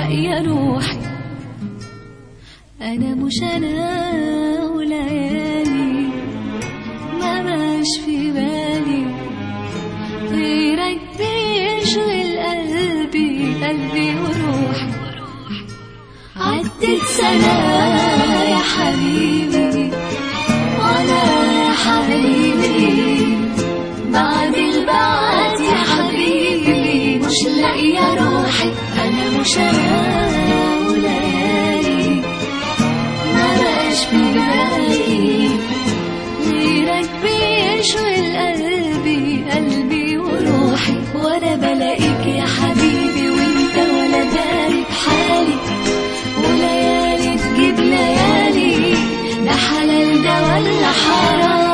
لاقية روحي أنا مش أنا وليالي ما بقاش في بالي غيرك بيشغل قلبي قلبي وروحي عدت سنة يا حبيبي وأنا يا حبيبي بعد البعد يا حبيبي مش لاقية روحي أنا مش أنا وليالي ما بقاش في بالي غيرك بيشغل قلبي قلبي وروحي وأنا بلاقيك يا حبيبي وأنت ولا داري بحالي وليالي تجيب ليالي ده حلال ده ولا حرام